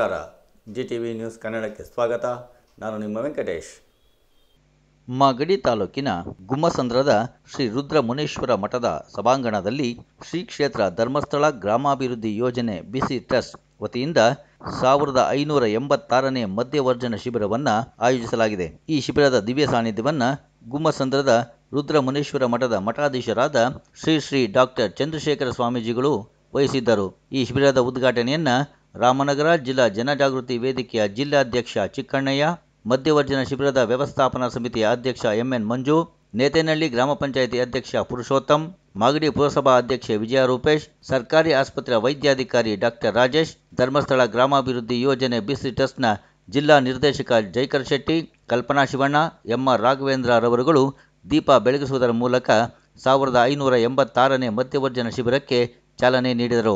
ನಮಸ್ಕಾರ G T V news ಕನ್ನಡಕ್ಕೆ ಸ್ವಾಗತ ನಾನು ನಿಮ್ಮ ವೆಂಕಟೇಶ್ ಮಾಗಡಿ ತಾಲೂಕಿನ ಗುಮ್ಮಸಂದ್ರದ ಶ್ರೀ ರುದ್ರ ಮುನೇಶ್ವರ ಮಠದ ಸಭಾಂಗಣದಲ್ಲಿ ಶ್ರೀ ಕ್ಷೇತ್ರ ಧರ್ಮಸ್ಥಳ ಗ್ರಾಮಾಭಿವೃದ್ಧಿ ಯೋಜನೆ ಬಿಸಿ ಟ್ರಸ್ಟ್ ವತಿಯಿಂದ ಸಾವಿರದ ಐನೂರ ಎಂಬತ್ತಾರನೇ ಮಧ್ಯವರ್ಜನ ಶಿಬಿರವನ್ನು ಆಯೋಜಿಸಲಾಗಿದೆ ಈ ಶಿಬಿರದ ದಿವ್ಯ ಸಾನ್ನಿಧ್ಯವನ್ನು ಗುಮ್ಮಸಂದ್ರದ ರುದ್ರ ಮುನೇಶ್ವರ ಮಠದ ಮಠಾಧೀಶರಾದ ಶ್ರೀ ಶ್ರೀ ಡಾಕ್ಟರ್ ಚಂದ್ರಶೇಖರ ಸ್ವಾಮೀಜಿಗಳು ವಹಿಸಿದ್ದರು ಈ ಶಿಬಿರದ ಉದ್ಘಾಟನೆಯನ್ನ ರಾಮನಗರ ಜಿಲ್ಲಾ ಜನಜಾಗೃತಿ ವೇದಿಕೆಯ ಜಿಲ್ಲಾಧ್ಯಕ್ಷ ಚಿಕ್ಕಣ್ಣಯ್ಯ ಮಧ್ಯವರ್ಜನ ಶಿಬಿರದ ವ್ಯವಸ್ಥಾಪನಾ ಸಮಿತಿಯ ಅಧ್ಯಕ್ಷ ಎಂಎನ್ ಮಂಜು ನೇತೇನಹಳ್ಳಿ ಗ್ರಾಮ ಪಂಚಾಯಿತಿ ಅಧ್ಯಕ್ಷ ಪುರುಷೋತ್ತಮ್ ಮಾಗಡಿ ಪುರಸಭಾ ಅಧ್ಯಕ್ಷೆ ವಿಜಯ ರೂಪೇಶ್ ಸರ್ಕಾರಿ ಆಸ್ಪತ್ರೆಯ ವೈದ್ಯಾಧಿಕಾರಿ ಡಾಕ್ಟರ್ ರಾಜೇಶ್ ಧರ್ಮಸ್ಥಳ ಗ್ರಾಮಾಭಿವೃದ್ಧಿ ಯೋಜನೆ ಬಿಸಿ ಟ್ರಸ್ಟ್ನ ಜಿಲ್ಲಾ ನಿರ್ದೇಶಕ ಜೈಕರ್ ಶೆಟ್ಟಿ ಕಲ್ಪನಾ ಶಿವಣ್ಣ ಎಂಆರ್ ರಾಘವೇಂದ್ರ ರವರುಗಳು ದೀಪ ಬೆಳಗಿಸುವುದರ ಮೂಲಕ ಸಾವಿರದ ಐನೂರ ಎಂಬತ್ತಾರನೇ ಮಧ್ಯವರ್ಜನ ಶಿಬಿರಕ್ಕೆ ಚಾಲನೆ ನೀಡಿದರು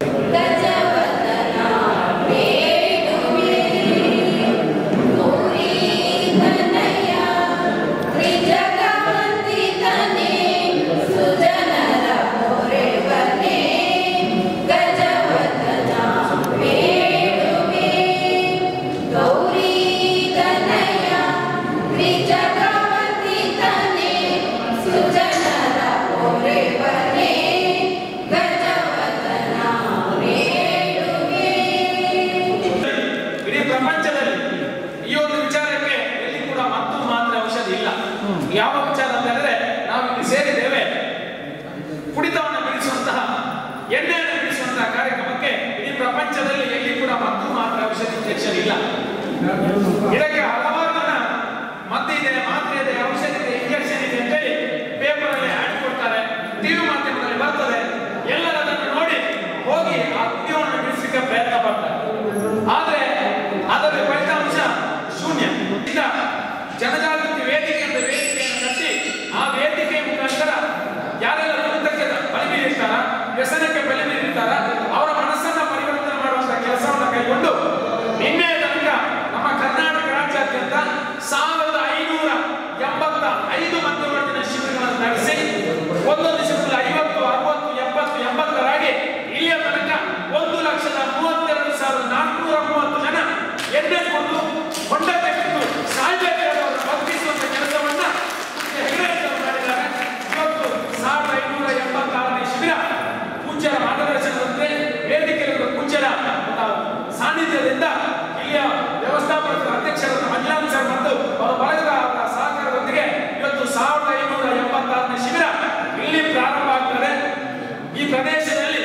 ಇಡೀ ಪ್ರಪಂಚದಲ್ಲಿ ಈ ಒಂದು ವಿಚಾರಕ್ಕೆ ಎಲ್ಲಿ ಕೂಡ ಮತ್ತು ಮಾತ್ರ ಔಷಧಿ ಇಲ್ಲ ಯಾವ ವಿಚಾರ ಅಂತ ಹೇಳಿದ್ರೆ ನಾವು ಇಲ್ಲಿ ಸೇರಿದ್ದೇವೆ ಕುಡಿತವನ್ನು ಬಿಡಿಸುವಂತಹ ಎಣ್ಣೆಯನ್ನು ಬಿಡಿಸುವಂತಹ ಕಾರ್ಯಕ್ರಮಕ್ಕೆ ಇಡೀ ಪ್ರಪಂಚದಲ್ಲಿ ಎಲ್ಲಿ ಕೂಡ ಮತ್ತು ಮಾತ್ರ ಔಷಧಿ ಇಂಜೆಕ್ಷನ್ ಇಲ್ಲ ಇದಕ್ಕೆ ಹಲವಾರು ಜನ ಮದ್ದಿದೆ ಮಾತ್ರೆ ಇದೆ ಔಷಧಿ ಇದೆ ಇಂಜೆಕ್ಷನ್ ಇದೆ ಅಂತೇಳಿ ಪೇಪರ್ ಅಲ್ಲಿ ಆಡ್ ಕೊಡ್ತಾರೆ ಟಿವಿ ಮಾಧ್ಯಮದಲ್ಲಿ ಬರ್ತದೆ ಎಲ್ಲರೂ ಅದನ್ನು ನೋಡಿ ಹೋಗಿ ಆ ಕುಡಿಯೋವನ್ನು ಬಿಡಿಸಲಿಕ್ಕೆ ಪ್ರಯತ್ನ ಪಡ್ತಾರೆ ಆದ್ರೆ ಅದರ ಫಲಿತಾಂಶ ಶೂನ್ಯ ಈಗ ಜನಜಾಗೃತಿ ವೇದಿಕೆ ಅಂತ ವೇದಿಕೆಯನ್ನು ಕಟ್ಟಿ ಆ ವೇದಿಕೆ ಮುಖಾಂತರ ಯಾರೆಲ್ಲ ಕುಡಿತಕ್ಕೆ ಬಲಿ ಬೀಳಿರ್ತಾರ ವ್ಯಸನಕ್ಕೆ ಬಲಿ ಬೀಳಿರ್ತಾರ ಅವರ ಮನಸ್ಸನ್ನ ಪರಿವರ್ತನೆ ಮಾಡುವಂತ ಕೆಲಸವನ್ನು ಕೈಗೊಂಡು ನಿನ್ನೆ ತನಕ ನಮ್ಮ ಕರ್ನಾಟಕ ರಾಜ್ಯಾದ್ಯಂತ ಸಾವಿರದ ಐನೂರ ಎಂಬತ್ತ ಐದು ಮಧ್ಯವರ್ತಿನ ಶಿಬಿರಗಳನ್ನು ನಡೆಸಿ ಒಂದೊಂದು ಶಿಬಿರದಲ್ಲಿ ಐವತ್ತು ಅರವತ್ತು ಎಪ್ಪತ್ತು ಎಂಬತ್ತರಾಗಿ ಇಲ್ಲಿಯ ತನಕ ಒಂದು ಲಕ್ಷದ ಮೂವತ್ತೆರಡು ಸಾವಿರದ ನಾಲ್ಕುನೂರ ಮೂವತ್ತು ಜನ ಎಣ್ಣೆ ಕೊಂಡು ಹೊಂಡ ತೆಗೆದು ಸಾಯ್ಬೇಕಾದವರು ಬದುಕಿಸುವಂತ ಕೆಲಸವನ್ನ ಹೆಗಡೆಯವರು ಮಾಡಿದ್ದಾರೆ ಇವತ್ತು ಸಾವಿರದ ಐನೂರ ಎಂಬತ್ತಾರನೇ ಶಿಬಿರ ಪೂಜ್ಯರ ಮಾರ್ಗದರ್ಶನದಂತೆ ವೇದಿಕೆಯಲ್ಲಿ ಪೂಜ್ಯರ ಸಾನ್ನಿಧ್ಯದಿಂದ ಇಲ್ಲಿಯ ವ್ಯವಸ್ಥಾಪಕ ಅಧ್ಯಕ್ಷರಾದ ಮಂಜುನಾಥ್ ಸರ್ ಮತ್ತು ಅವರ ಬಳಗದ ಅವರ ಸಹಕಾರದೊಂದಿಗೆ ಇವತ್ತು ಸಾವಿರದ ಐನೂರ ಎಂಬತ್ತಾರನೇ ಶಿಬಿರ ಇಲ್ಲಿ ಪ್ರಾರಂಭ ಆಗ್ತದೆ ಈ ಪ್ರದೇಶದಲ್ಲಿ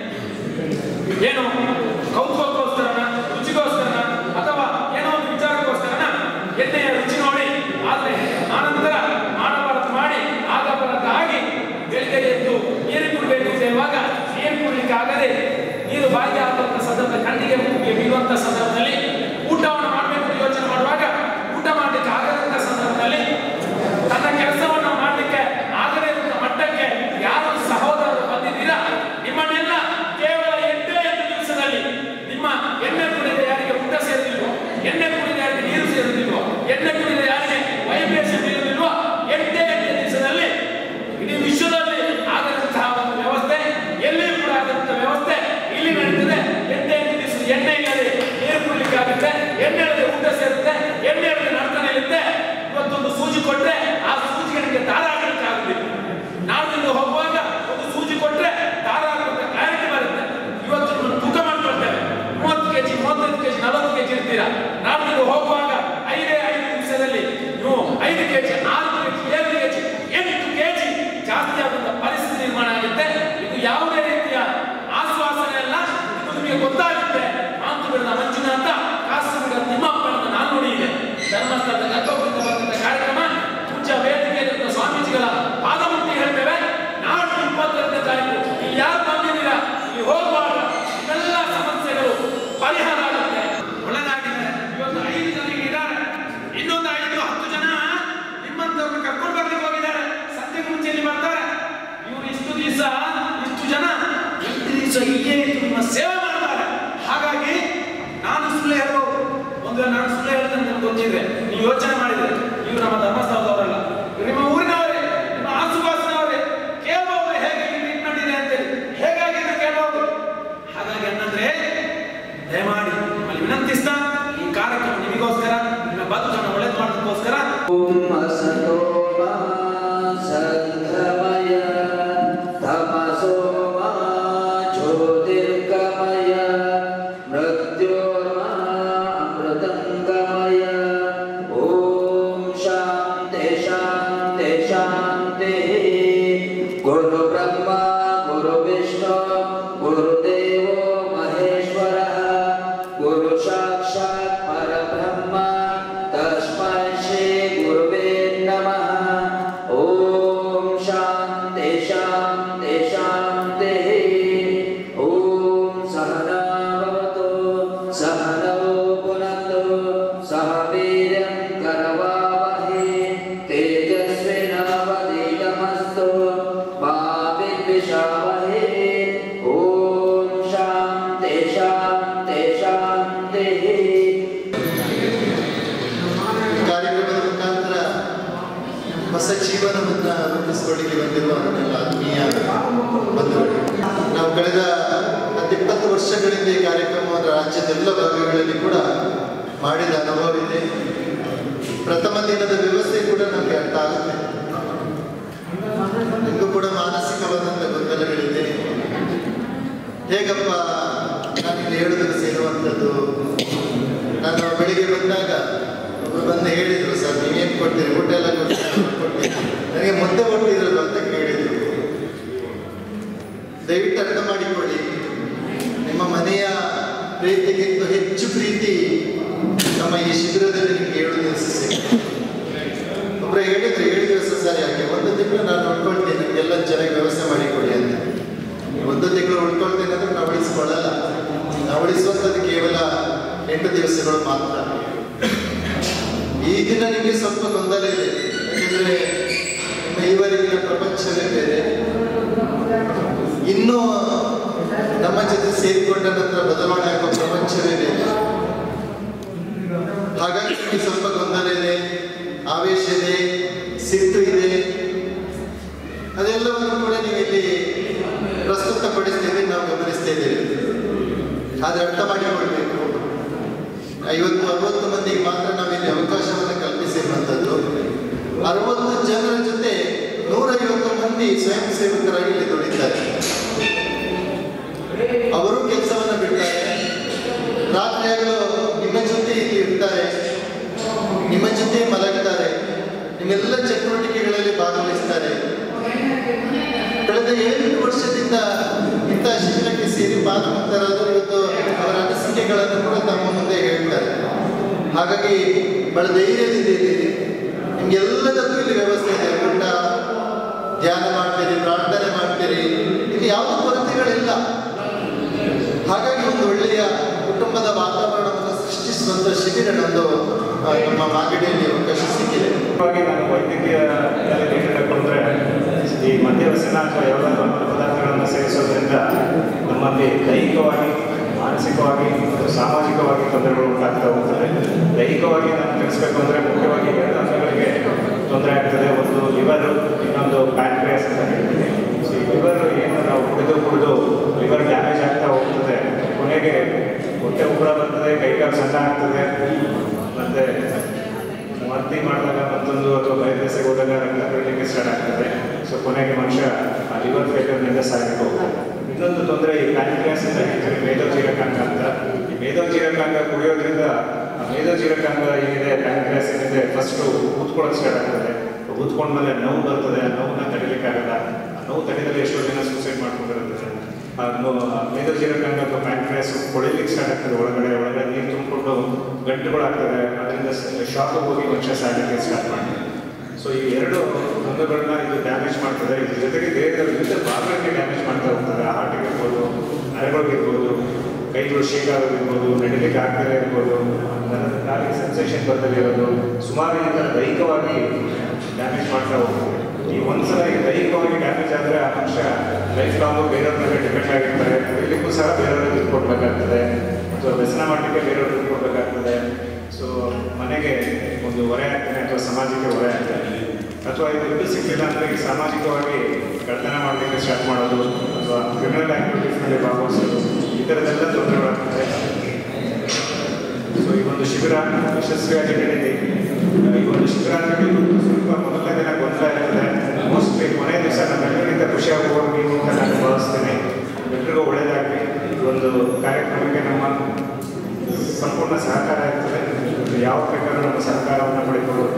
ಏನು ಕೌತುಕಕ್ಕೋಸ್ಕರನ ರುಚಿಗೋಸ್ಕರನ ಅಥವಾ ಏನೋ ಒಂದು ವಿಚಾರಕ್ಕೋಸ್ಕರನ ಎಣ್ಣೆಯ ರುಚಿ ನೋಡಿ ಆದ್ರೆ ಆನಂತರ ಮಾಡಬಾರದು ಮಾಡಿ ಆಗಬಾರದು ಆಗಿ ಬೆಳಿಗ್ಗೆ ಎದ್ದು ನೀರು ಕುಡಿಬೇಕು ಅಂತ ಹೇಳುವಾಗ ನೀರು ಕುಡಿಲಿಕ್ಕೆ ಆಗದೆ ನೀರು ಬಾಯಿಗೆ ಆಗುವಂತ ಸಂದರ್ಭ ಕಣ್ಣಿಗೆ ಮೂಗಿಗೆ ಬೀಳುವಂತ ಸಂದರ್ಭದಲ್ಲಿ ಊಟವನ್ನು ಮಾಡಬೇಕು ಅಂತ ಯೋಚನೆ ಮಾಡುವಾಗ ಊಟ ಮಾಡಲಿಕ್ಕೆ ಆಗದಂತ ಸಂದರ್ಭದಲ್ಲಿ ತನ್ನ ಕೆಲಸವನ್ನು ಮಾಡಲಿಕ್ಕೆ ಆಗದೇ ಇರುವಂತ ಮಟ್ಟಕ್ಕೆ ಯಾರು ಸಹೋದರರು ಬಂದಿದ್ದೀರಾ ನಿಮ್ಮನ್ನೆಲ್ಲ ಕೇವಲ ಎಂಟೇ ಎಂಟು ದಿವಸದಲ್ಲಿ ನಿಮ್ಮ ಎಣ್ಣೆ ಕುಡಿದ ಯಾರಿಗೆ ಊಟ ಸೇರುದಿಲ್ವೋ ಎಣ್ಣೆ ಕುಡಿದ ಯಾರಿಗೆ ನೀರು ಸೇರುದಿಲ್ವೋ ಎಣ್ಣೆ ಕುಡಿದ ಯಾರಿಗೆ ವೈಬ್ರೇಷನ್ ಇರುವುದಿಲ್ವೋ ಎಂಟೇ ಎಂಟು ದಿವಸದಲ್ಲಿ ಇಡೀ ವಿಶ್ವದಲ್ಲಿ ಆಗದಂತಹ ಒಂದು ವ್ಯವಸ್ಥೆ ಎಲ್ಲಿಯೂ ಕೂಡ ಆಗದಂತಹ ವ್ಯವಸ್ಥೆ ಇಲ್ಲಿ ನಡೀತದೆ ಎಂಟೇ ಎಂಟು ದಿವಸ ಎಣ್ಣೆ ಇಲ್ಲದೆ ನೀರು ಕುಡಿಲಿಕ್ಕೆ ಆಗುತ್ತೆ ಎಣ್ಣೆ ಇಲ್ಲದೆ ಊಟ ಸೇರುತ್ತೆ ಎಣ್ಣೆ ಇಲ್ಲದೆ ನರ್ತನ ಇರುತ್ತೆ ಇವತ್ತೊಂದು ಸೂಜಿ ಕೊಟ್ರೆ ಆ ಸೂಜಿಗೆ ನನಗೆ ದಾರ ಹಾಕಲಿಕ್ಕೆ ಆಗುದಿಲ್ಲ ನಾವು ಇಲ್ಲಿ ಹೋಗುವಾಗ ಒಂದು ಸೂಜಿ ಕೊಟ್ರೆ ದಾರ ಹಾಕುವಂತ ಕ್ಲಾರಿಟಿ ಬರುತ್ತೆ ಇವತ್ತು ನಿಮ್ಮನ್ನು ತೂಕ ಮಾಡ್ಕೊಳ್ತೇವೆ ಮೂವತ್ತು ಕೆಜಿ ಮೂವತ್ತೈದು ಕೆಜಿ ನಲವತ್ತು ಕೆಜಿ ಇರ್ತೀರಾ ನಾವು ನೀವು ಹೋಗುವಾಗ ಐದೇ ಐದು ನಿಮಿಷದಲ್ಲಿ ನೀವು ಐದು ಕೆಜಿ ಆರು ಕೆಜಿ ಏಳು ಕೆಜಿ ಎಂಟು ಕೆಜಿ ಜಾಸ್ತಿ ಆಗುವಂತ ಪರಿಸ್ಥಿತಿ ನಿರ್ಮಾಣ ಆಗುತ್ತೆ ಇದು ಯಾವುದೇ ರೀತಿಯ ಆಶ್ವಾಸನೆ ಅಲ್ಲ ಇದು ನಿಮಗೆ ಗೊತ್ತಾಗುತ್ತೆ ಮಾತು ಬಿಡದ ಮಂಜುನಾಥ ಕಾಸು ಬಿಡದ ತಿಮ್ಮಪ್ಪನನ್ನು ನಾನು ನೋಡಿದೆ ಧರ್ಮಸ್ಥಳದ ಗರ್ಭಗುಡಿಯಿಂದ ಬಂದಂತ ಕಾರ್ಯಕ್ರಮ ಪೂಜಾ ವೇದಿಕೆಯಲ್ಲಿರುವ ಸ್ವಾಮೀಜಿಗಳ ಪಾದಮುಟ್ಟಿ ಹೇಳ್ತೇವೆ ನಾಲ್ಕು ಇಪ್ಪತ್ತೆರಡನೇ ತಾರೀಕು ಇಲ್ಲಿ ಯಾರು ಬಂದಿದ್ದೀರಾ ಇಲ್ಲಿ ಹೋಗುವಾಗ ಇದೆಲ್ಲ ಸಮಸ್ಯೆಗಳು ಪರಿಹಾರ ಆಗುತ್ತೆ ಒಳ್ಳೆದಾಗಿದೆ ಇವತ್ತು ಐದು ಜನ ಇಲ್ಲಿ ಇದ್ದಾರೆ ಇನ್ನೊಂದು ಐದು ಹತ್ತು ಜನ ನಿಮ್ಮಂತವ್ರನ್ನ ಕರ್ಕೊಂಡು ಬರ್ಲಿಕ್ಕೆ ಹೋಗಿದ್ದಾರೆ ಸಂಜೆಗೆ ಮುಂಚೆ ಇಲ್ಲಿ ಬರ್ತಾರೆ ಇವರು ಇಷ್ಟು ದಿವಸ ಇಷ್ಟು ಜನ ಎಂಟು ದಿವಸ ಇಲ್ಲೇ ಇದ್ದು ನಿಮ್ಮ ಸೇವೆ ಮಾಡ್ತಾರೆ ಹಾಗಾಗಿ ನಾನು ಸುಳ್ಳು ಹೇಳಬಹುದು ಒಂದು ವೇಳೆ ನಾನು ಸುಳ್ಳು ಹೇಳಿದ್ರೆ ನಿಮ್ಗೆ ಗೊತ್ತಿದೆ ನೀವು ಯೋಚನೆ ಮಾಡಿದ್ರೆ ಇವರು ನಮ್ಮ ಧರ್ಮಸ್ಥಳದವರಲ್ಲ ಇವ್ರು ನಿಮ್ಮ ಊರಿನವರೇ ನಿಮ್ಮ ಆಸುಪಾಸಿನವರೇ ಕೇಳಬಹುದು ಹೇಗೆ ಟ್ರೀಟ್ಮೆಂಟ್ ಇದೆ ಅಂತೇಳಿ ಹೇಗಾಗಿ ಅಂತ ಕೇಳಬಹುದು ಹಾಗಾಗಿ ಏನಂದ್ರೆ ದಯಮಾಡಿ ನಿಮ್ಮಲ್ಲಿ ವಿನಂತಿ ಜೀವನವನ್ನು ರೂಪಿಸಿಕೊಳ್ಳಿಕ್ಕೆ ಬಂದಿರುವ ನನ್ನೆಲ್ಲ ಆತ್ಮೀಯ ಬಂಧುಗಳು ನಾವು ಕಳೆದ ಹತ್ತಿಪ್ಪತ್ತು ವರ್ಷಗಳಿಂದ ಈ ಕಾರ್ಯಕ್ರಮವನ್ನು ರಾಜ್ಯದ ಎಲ್ಲ ಭಾಗಗಳಲ್ಲಿ ಕೂಡ ಮಾಡಿದ ಅನುಭವ ಇದೆ ಪ್ರಥಮ ದಿನದ ವ್ಯವಸ್ಥೆ ಕೂಡ ನಮಗೆ ಅರ್ಥ ಆಗುತ್ತೆ ನಿಮಗೂ ಕೂಡ ಮಾನಸಿಕವಾದಂಥ ಗೊಂದಲಗಳಿದೆ ಹೇಗಪ್ಪ ನಾನಿಲ್ಲಿ ಹೇಳುವುದಕ್ಕೆ ಸೇರುವಂಥದ್ದು ನಾನು ಬೆಳಿಗ್ಗೆ ಬಂದಾಗ ಒಬ್ರು ಬಂದು ಹೇಳಿದ್ರು ಸರ್ ನೀವೇನು ಕೊಡ್ತೀರಿ ಊಟ ಎಲ್ಲ ಕೊಡ್ತೀರಿ ಕೊಡ್ತೀರಿ ನನಗೆ ಮುದ್ದೆ ಕೊಟ್ಟಿರೋದು ಅಂತ ಕೇಳಿದ್ರು ದಯವಿಟ್ಟು ಅರ್ಥ ಮಾಡಿಕೊಳ್ಳಿ ನಿಮ್ಮ ಮನೆಯ ಪ್ರೀತಿಗಿಂತ ಹೆಚ್ಚು ಪ್ರೀತಿ ನಮ್ಮ ಈ ಶಿಬಿರದಲ್ಲಿ ನಿಮ್ಗೆ ಏಳು ದಿವಸ ಸಿಗುತ್ತೆ ಒಬ್ಬರು ಹೇಳಿದ್ರು ಏಳು ದಿವಸ ಸರಿ ಯಾಕೆ ಒಂದು ತಿಂಗಳು ನಾನು ಉಳ್ಕೊಳ್ತೀನಿ ನಿಮಗೆಲ್ಲ ಚೆನ್ನಾಗಿ ವ್ಯವಸ್ಥೆ ಮಾಡಿಕೊಡಿ ಅಂತ ಒಂದು ತಿಂಗಳು ಉಳ್ಕೊಳ್ತೀನಿ ಅಂದ್ರೆ ನಾವು ಉಳಿಸ್ಕೊಳ್ಳಲ್ಲ ನಾವು ಉಳಿಸುವಂಥದ್ದು ಕೇವಲ ಎಂಟು ದಿವಸಗಳು ಮಾತ್ರ ಈ ದಿನ ನಿಮಗೆ ಸ್ವಲ್ಪ ಗೊಂದಲ ಇದೆ ಯಾಕೆಂದ್ರೆ ನಿಮ್ಮ ಈವರೆಗಿನ ಪ್ರಪಂಚವೇ ಬೇರೆ ಇನ್ನೂ ನಮ್ಮ ಜೊತೆ ಸೇರಿಕೊಂಡ ನಂತರ ಬದಲಾವಣೆ ಆಗುವ ಪ್ರಪಂಚವೇ ಬೇರೆ ಹಾಗಾಗಿ ನಿಮಗೆ ಸ್ವಲ್ಪ ಗೊಂದಲ ಇದೆ ಆವೇಶ ಇದೆ ಸಿಟ್ಟು ಇದೆ ಅದೆಲ್ಲವನ್ನು ಕೂಡ ನೀವು ಇಲ್ಲಿ ಪ್ರಸ್ತುತಪಡಿಸ್ತೀವಿ ನಾವು ಗಮನಿಸ್ತಾ ಇದ್ದೇವೆ ಆದರೆ ಅರ್ಥ ಮಾಡಿಕೊಳ್ಬೇಕು ಐವತ್ತು ಅರವತ್ತು ಮಂದಿಗೆ ಮಾತ್ರ ನಾವಿಲ್ಲಿ ಅವಕಾಶವನ್ನು ಕಲ್ಪಿಸಿರುವಂಥದ್ದು ಅರವತ್ತು ಜನರ ಜೊತೆ ನೂರೈವತ್ತು ಮಂದಿ ಸ್ವಯಂ ಸೇವಕರಾಗಿ ಇಲ್ಲಿ ದುಡಿತಾರೆ ಅವರು ಕೆಲಸವನ್ನು ಬಿಡ್ತಾರೆ ರಾತ್ರಿ ಆಗಲು ನಿಮ್ಮ ಜೊತೆ ಇಲ್ಲಿ ಇರ್ತಾರೆ ನಿಮ್ಮ ಜೊತೆ ಮಲಗ್ತಾರೆ ನಿಮ್ಮೆಲ್ಲ ಚಟುವಟಿಕೆಗಳಲ್ಲಿ ಭಾಗವಹಿಸ್ತಾರೆ ಕಳೆದ ಏಳು ವರ್ಷದಿಂದ ಇಂಥ ಶಿಬಿರಕ್ಕೆ ಸೇರಿ ಪಾಲ್ಗೊಂಡರಾದರೂ ಇವತ್ತು ಅವರ ಅನಿಸಿಕೆಗಳನ್ನು ಕೂಡ ತಮ್ಮ ಮುಂದೆ ಹೇಳ್ತಾರೆ ಹಾಗಾಗಿ ಬಹಳ ಧೈರ್ಯದಿದ್ದೀರಿ ನಿಮ್ಗೆಲ್ಲದಕ್ಕೂ ಇಲ್ಲಿ ವ್ಯವಸ್ಥೆ ಇದೆ ಊಟ ಧ್ಯಾನ ಮಾಡ್ತೀರಿ ಪ್ರಾರ್ಥನೆ ಮಾಡ್ತೀರಿ ಇಲ್ಲಿ ಯಾವುದೇ ಕೊರತೆಗಳಿಲ್ಲ ಹಾಗಾಗಿ ಒಂದು ಒಳ್ಳೆಯ ಕುಟುಂಬದ ವಾತಾವರಣವನ್ನು ಸೃಷ್ಟಿಸುವಂಥ ಶಿಬಿರ ನಮ್ಮದು ಆ, ನಮ್ಮ ಮಾಗಡಿಯಲ್ಲಿ ಅವಕಾಶ ಸಿಕ್ಕಿದೆ ಮುಖ್ಯವಾಗಿ ನಾನು ವೈದ್ಯಕೀಯ ಕೊಂಡ್ರೆ ಈ ಮದ್ಯವ್ಯಸನ ಅಥವಾ ಯಾವುದಾದ್ರೂ ಆಹಾರ ಪದಾರ್ಥಗಳನ್ನು ಸೇವಿಸೋದ್ರಿಂದ ನಮ್ಮಲ್ಲಿ ದೈಹಿಕವಾಗಿ ಮಾನಸಿಕವಾಗಿ ಮತ್ತು ಸಾಮಾಜಿಕವಾಗಿ ತೊಂದರೆಗಳು ಉಂಟಾಗ್ತಾ ಹೋಗ್ತದೆ ದೈಹಿಕವಾಗಿ ನಾನು ತಿಳಿಸ್ಬೇಕು ಅಂದರೆ ಮುಖ್ಯವಾಗಿ ಎರಡು ಅಂಗಗಳಿಗೆ ತೊಂದರೆ ಆಗ್ತದೆ ಒಂದು ಲಿವರ್ ಇನ್ನೊಂದು ಪ್ಯಾಂಕ್ರಿಯಾಸ್ ಅಂತ ಹೇಳ್ತೀನಿ ಸೊ ಈ ಲಿವರ್ ಏನು ನಾವು ಕುಡಿದು ಕುಡಿದು ಲಿವರ್ ಡ್ಯಾಮೇಜ್ ಆಗ್ತಾ ಹೋಗ್ತದೆ ಕೊನೆಗೆ ಹೊಟ್ಟೆ ಉಬ್ಬರ ಬರ್ತದೆ ಕೈಕಾಲು ಸಣ್ಣ ಆಗ್ತದೆ ಮತ್ತೆ ಮರ್ತಿ ಮಾಡಿದಾಗ ಮತ್ತೊಂದು ಅಥವಾ ಬಯದೇಶಕ್ಕೆ ಹೋದಾಗ ರಕ್ತ ಬೆಳಲಿಕ್ಕೆ ಸ್ಟಾರ್ಟ್ ಆಗ್ತದೆ ಸೊ ಕೊನೆಗೆ ಮನುಷ್ಯ ಆ ಲಿವರ್ ಫೇಲ್ಯೂರ್ನಿಂದ ಸಾಯಬೇಕು ಇನ್ನೊಂದು ತೊಂದರೆ ಈ ಪ್ಯಾನ್ಕ್ರಿಯಾಸ್ ಅಂತ ಹೇಳ್ತೀವಿ ಮೇಧೋಜೀರಕಾಂಗ ಅಂತ ಈ ಮೇಧೋಜೀರಕಾಂಗ ಕುಡಿಯೋದ್ರಿಂದ ಆ ಮೇಧೋಜೀರಕಾಂಗ ಏನಿದೆ ಪ್ಯಾನ್ಕ್ರಿಯಾಸ್ ಏನಿದೆ ಫಸ್ಟು ಊದ್ಕೊಳ್ಳೋಕೆ ಸ್ಟಾರ್ಟ್ ಆಗ್ತದೆ ಊದ್ಕೊಂಡ್ಮೇಲೆ ನೋವು ಬರ್ತದೆ ಆ ನೋವನ್ನ ತಡಿಲಿಕ್ಕಾಗಲ್ಲ ಆ ನೋವು ತಡಿದಲ್ಲಿ ಎಷ್ಟೋ ಜನ ಸೂಸೈಡ್ ಮಾಡ್ಕೊಂಡಿರ್ತದೆ ಆ ನೋ- ಆ ಮೇಧೋಜೀರಕಾಂಗ ಅಥವಾ ಪ್ಯಾಂಕ್ರಿಯಾಸ್ ಕೊಳಿಲಿಕ್ಕೆ ಸ್ಟಾರ್ಟ್ ಆಗ್ತದೆ ಒಳಗಡೆ ಒಳಗಡೆ ನೀರು ತುಂಬಿಕೊಂಡು ಗಂಟುಗಳಾಗ್ತದೆ ಅದರಿಂದ ಶಾಕ್ ಹೋಗಿ ಮನುಷ್ಯ ಸಾಯಲಿಕ್ಕೆ ಸ್ಟಾರ್ಟ್ ಮಾಡ್ತಾರೆ ಸೊ ಈ ಎರಡು ಅಂಗಗಳನ್ನ ಇದು ಡ್ಯಾಮೇಜ್ ಮಾಡ್ತದೆ ಇದ್ರ ಜೊತೆಗೆ ದೇಹದ ವಿವಿಧ ಭಾಗಗಳಿಗೆ ಡ್ಯಾಮೇಜ್ ಮಾಡ್ತಾ ಹೋಗ್ತದೆ ಹಾರ್ಟಿಗೆ ಇರ್ಬೋದು ನರಗಳಿಗಿರ್ಬೋದು ಕೈಗಳು ಶೇಕ್ ಆಗೋದಿರ್ಬೋದು ನಡಿಲಿಕ್ಕೆ ಆಗ್ತದೆ ಇರ್ಬೋದು ನರದ ಕಾಲಿಗೆ ಸೆನ್ಸೇಷನ್ ಬರ್ತದೆ ಇರೋದು ಸುಮಾರು ಈ ಥರ ದೈಹಿಕವಾಗಿ ಡ್ಯಾಮೇಜ್ ಮಾಡ್ತಾ ಹೋಗ್ತದೆ ಈ ಒಂದ್ಸಲ ಈ ದೈಹಿಕವಾಗಿ ಡ್ಯಾಮೇಜ್ ಆದರೆ ಆ ಮನುಷ್ಯ ಲೈಫ್ ಲಾಂಗು ಬೇರೆಯವ್ರ ಮೇಲೆ ಡಿಪೆಂಡ್ ಆಗಿರ್ತಾರೆ ಕುಡಿಲಿಕ್ಕೂ ಸಹ ಬೇರೆಯವ್ರಿಗೆ ದುಡ್ಡು ಕೊಡಬೇಕಾಗ್ತದೆ ಅಥವಾ ವ್ಯಸನ ಮಾಡಲಿಕ್ಕೆ ಬೇರೆಯವ್ರಿಗೆ ದುಡ್ಡು ಕೊಡಬೇಕಾಗ್ತದೆ ಸೊ ಮನೆಗೆ ಒಂದು ಹೊರೆ ಆಗ್ತಾನೆ ಅಥವಾ ಸಮಾಜಕ್ಕೆ ಹೊರೆ ಆಗ್ತಾನೆ ಅಥವಾ ಇದು ದುಡ್ಡು ಸಿಕ್ಕಿಲ್ಲ ಅಂದರೆ ಈ ಸಾಮಾಜಿಕವಾಗಿ ಕಳ್ತನ ಮಾಡಲಿಕ್ಕೆ ಸ್ಟಾರ್ಟ್ ಮಾಡೋದು ಅಥವಾ ಕ್ರಿಮಿನಲ್ ಆಕ್ಟಿವಿಟೀಸ್ನಲ್ಲಿ ಭಾಗವಹಿಸೋದು ಈ ಥರದ್ದೆಲ್ಲ ತೊಂದರೆಗಳಾಗ್ತದೆ ಸೊ ಈ ಒಂದು ಶಿಬಿರ ಯಶಸ್ವಿಯಾಗಿ ನಡೆದಿ ಈ ಒಂದು ಶಿಬಿರ ಅಂದ್ರೆ ಸ್ವಲ್ಪ ಮೊದಲನೇ ದಿನ ಗೊಂದಲ ಇರ್ತದೆ ಮೋಸ್ಟ್ಲಿ ಕೊನೆಯ ದಿವಸ ನಮ್ಮೆಲ್ಲರಿಂದ ಖುಷಿಯಾಗಿ ಹೋಗ್ಬೇಕು ಅಂತ ನಾನು ಭಾವಿಸ್ತೇನೆ ಎಲ್ರಿಗೂ ಒಳ್ಳೆಯದಾಗಲಿ ಈ ಒಂದು ಕಾರ್ಯಕ್ರಮಕ್ಕೆ ನಮ್ಮ ಸಂಪೂರ್ಣ ಸಹಕಾರ ಇರ್ತದೆ ಯಾವ ಪ್ರಕಾರ ನಮ್ಮ ಸಹಕಾರವನ್ನು ಪಡೆದುಕೊಳ್ಳೋದು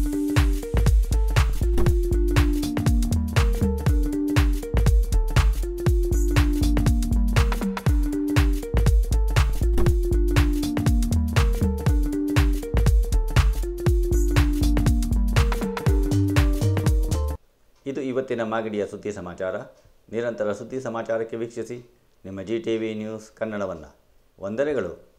ಇದು ಇವತ್ತಿನ ಮಾಗಡಿಯ ಸುದ್ದಿ ಸಮಾಚಾರ ನಿರಂತರ ಸುದ್ದಿ ಸಮಾಚಾರಕ್ಕೆ ವೀಕ್ಷಿಸಿ ನಿಮ್ಮ ಜಿ ಟಿ ವಿ ನ್ಯೂಸ್ ಕನ್ನಡವನ್ನು ವಂದನೆಗಳು